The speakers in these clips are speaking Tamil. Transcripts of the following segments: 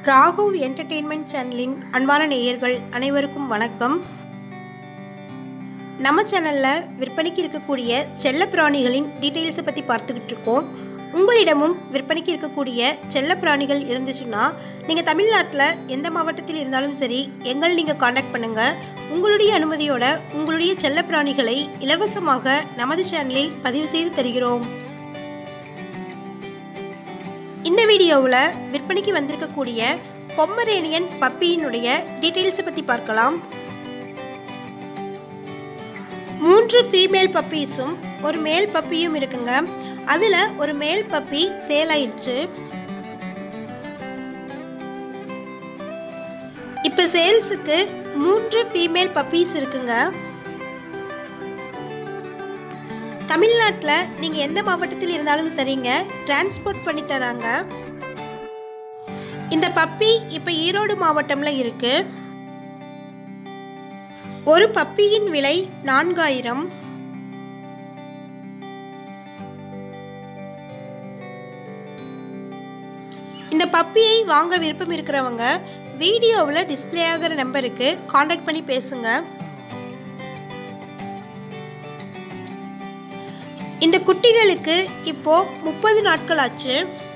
ராகவ் என்டர்டெயின்மெண்ட் சேனலின் அன்பான நேயர்கள் அனைவருக்கும் வணக்கம் நம்ம சேனலில் விற்பனைக்கு இருக்கக்கூடிய செல்ல பிராணிகளின் டீட்டெயில்ஸை பற்றி பார்த்துக்கிட்டு இருக்கோம் உங்களிடமும் விற்பனைக்கு இருக்கக்கூடிய செல்ல பிராணிகள் இருந்துச்சுன்னா நீங்கள் தமிழ்நாட்டில் எந்த மாவட்டத்தில் இருந்தாலும் சரி எங்களை நீங்கள் காண்டாக்ட் பண்ணுங்கள் உங்களுடைய அனுமதியோட உங்களுடைய செல்ல பிராணிகளை இலவசமாக நமது சேனலில் பதிவு செய்து தருகிறோம் இந்த வீடியோவில் விற்பனைக்கு வந்திருக்கக்கூடிய பொம்மரேனியன் பப்பியினுடைய டீட்டெயில்ஸை பற்றி பார்க்கலாம் மூன்று ஃபீமேல் பப்பீஸும் ஒரு மேல் பப்பியும் இருக்குங்க அதில் ஒரு மேல் பப்பி சேல் ஆயிருச்சு இப்போ சேல்ஸுக்கு மூன்று ஃபீமேல் பப்பீஸ் இருக்குங்க தமிழ்நாட்டில் நீங்கள் எந்த மாவட்டத்தில் இருந்தாலும் சரிங்க டிரான்ஸ்போர்ட் பண்ணி தராங்க இந்த பப்பி இப்போ ஈரோடு மாவட்டம்ல இருக்கு ஒரு பப்பியின் விலை நான்காயிரம் இந்த பப்பியை வாங்க விருப்பம் இருக்கிறவங்க வீடியோவில் டிஸ்பிளே ஆகிற நம்பருக்கு காண்டாக்ட் பண்ணி பேசுங்க இந்த குட்டிகளுக்கு இப்போ முப்பது நாட்கள் ஆச்சு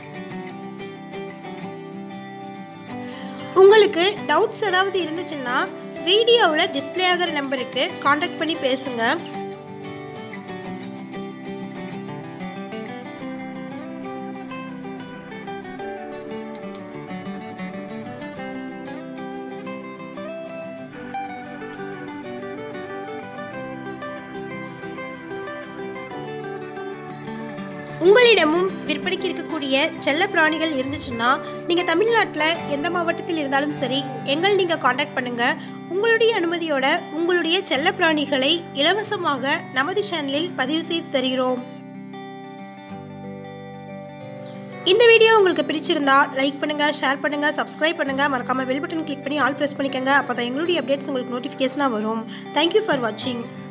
உங்களுக்கு டவுட்ஸ் ஏதாவது இருந்துச்சுன்னா வீடியோவில் டிஸ்பிளே ஆகிற நம்பருக்கு காண்டாக்ட் பண்ணி பேசுங்க உங்களிடமும் விற்பனைக்கு இருக்கக்கூடிய செல்ல பிராணிகள் இருந்துச்சுன்னா நீங்கள் தமிழ்நாட்டில் எந்த மாவட்டத்தில் இருந்தாலும் சரி எங்கள் நீங்கள் காண்டாக்ட் பண்ணுங்கள் உங்களுடைய அனுமதியோட உங்களுடைய செல்ல பிராணிகளை இலவசமாக நமது சேனலில் பதிவு செய்து தருகிறோம் இந்த வீடியோ உங்களுக்கு பிடிச்சிருந்தா லைக் பண்ணுங்கள் ஷேர் பண்ணுங்கள் சப்ஸ்கிரைப் பண்ணுங்கள் மறக்காமல் பெல் பட்டன் கிளிக் பண்ணி ஆல் ப்ரெஸ் பண்ணிக்கோங்க அப்போ தான் எங்களுடைய அப்டேட்ஸ் உங்களுக்கு நோட்டிஃபிகேஷனாக வரும் தேங்க்யூ ஃபார் வாட்சிங்